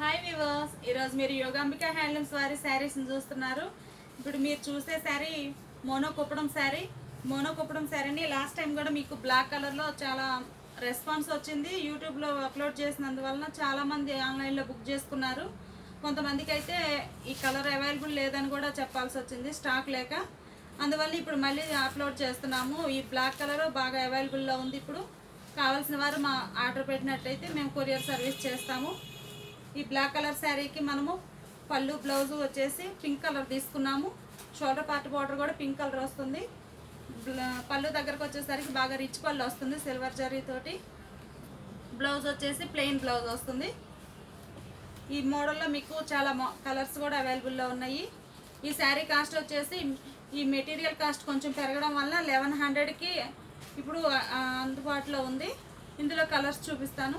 hi viewers ఈరోజు మీరు Yogambika handlooms వారి శారీస్ని చూస్తున్నారు ఇప్పుడు మీరు చూసే శారీ మోనో కుప్పడం శారీ మోనో కుప్పడం శారీని లాస్ట్ టైం కూడా మీకు బ్లాక్ కలర్లో చాలా రెస్పాన్స్ వచ్చింది యూట్యూబ్లో అప్లోడ్ చేసినందువలన చాలామంది ఆన్లైన్లో బుక్ చేసుకున్నారు కొంతమందికి అయితే ఈ కలర్ అవైలబుల్ లేదని కూడా చెప్పాల్సి వచ్చింది స్టాక్ లేక అందువల్ల ఇప్పుడు మళ్ళీ అప్లోడ్ చేస్తున్నాము ఈ బ్లాక్ కలర్ బాగా అవైలబుల్లో ఉంది ఇప్పుడు కావాల్సిన వారు మా ఆర్డర్ పెట్టినట్టయితే మేము కొరియర్ సర్వీస్ చేస్తాము ఈ బ్లాక్ కలర్ శారీకి మనము పళ్ళు బ్లౌజ్ వచ్చేసి పింక్ కలర్ తీసుకున్నాము షోల్డర్ పార్ట్ బార్డర్ కూడా పింక్ కలర్ వస్తుంది బ్ల- పళ్ళు దగ్గరకు వచ్చేసరికి బాగా రిచ్ పళ్ళు వస్తుంది సిల్వర్ జరీ తోటి బ్లౌజ్ వచ్చేసి ప్లెయిన్ బ్లౌజ్ వస్తుంది ఈ మోడల్లో మీకు చాలా కలర్స్ కూడా అవైలబుల్లో ఉన్నాయి ఈ శారీ కాస్ట్ వచ్చేసి ఈ మెటీరియల్ కాస్ట్ కొంచెం పెరగడం వల్ల లెవెన్ హండ్రెడ్కి ఇప్పుడు ఆ, అందుబాటులో ఉంది ఇందులో కలర్స్ చూపిస్తాను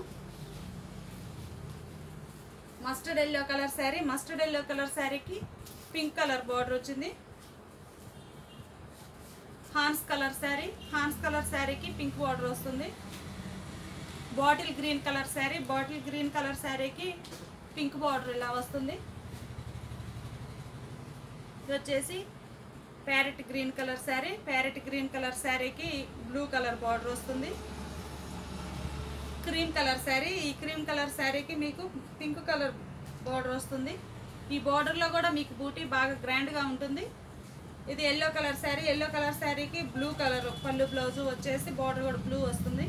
mustard yellow colour sari mustard yellow colour శారీకి పింక్ కలర్ బార్డర్ వచ్చింది హాన్స్ కలర్ శారీ హాన్స్ కలర్ శారీకి పింక్ బార్డర్ వస్తుంది bottle green colour sari bottle green colour శారీకి పింక్ బార్డర్ ఇలా వస్తుంది ఇది వచ్చేసి parrot green colour sari parrot green colour శారీకి బ్లూ కలర్ బార్డర్ వస్తుంది క్రీమ్ కలర్ శారీ ఈ క్రీమ్ కలర్ శారీకి మీకు పింక్ కలర్ బార్డర్ వస్తుంది ఈ బార్డర్లో కూడా మీకు బూటీ బాగా గ్రాండ్గా ఉంటుంది ఇది yellow colour sari yellow colour శారీకి బ్లూ కలర్ పళ్ళు బ్లౌజ్ వచ్చేసి బార్డర్ కూడా బ్లూ వస్తుంది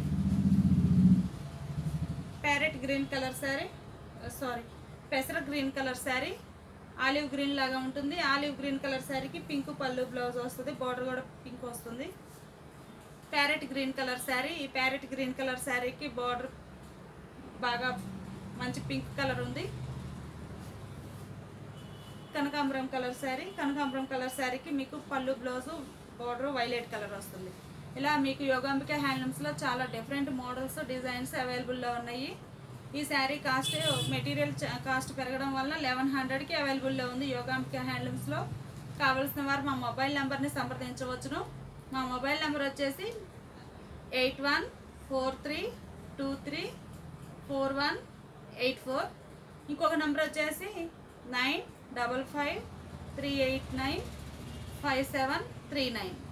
parrot green colour sari sorry పెసర green colour sari olive green లాగా ఉంటుంది ఆలివ్ గ్రీన్ కలర్ శారీకి పింక్ పళ్ళు బ్లౌజ్ వస్తుంది బార్డర్ కూడా పింక్ వస్తుంది ప్యారెట్ గ్రీన్ కలర్ శారీ ఈ ప్యారెట్ గ్రీన్ కలర్ శారీకి బార్డర్ బాగా మంచి పింక్ కలర్ ఉంది కనకాంబరం కలర్ శారీ కనకాంబరం కలర్ శారీకి మీకు పళ్ళు బ్లౌజు బార్డర్ వైలెట్ కలర్ వస్తుంది ఇలా మీకు యోగాంబిక హ్యాండ్లూమ్స్లో చాలా డిఫరెంట్ మోడల్స్ డిజైన్స్ అవైలబుల్లో ఉన్నాయి ఈ శారీ కాస్ట్ మెటీరియల్ చ- కాస్ట్ పెరగడం వల్ల లెవెన్ హండ్రెడ్కి అవైలబుల్లో ఉంది యోగాంబిక హ్యాండ్లూమ్స్లో కావలసిన వారు మా మొబైల్ నెంబర్ని సంప్రదించవచ్చును మా మొబైల్ నెంబర్ వచ్చేసి eight one four three two three four one eight four ఇంకొక నెంబర్ వచ్చేసి nine double five three eight nine five seven three nine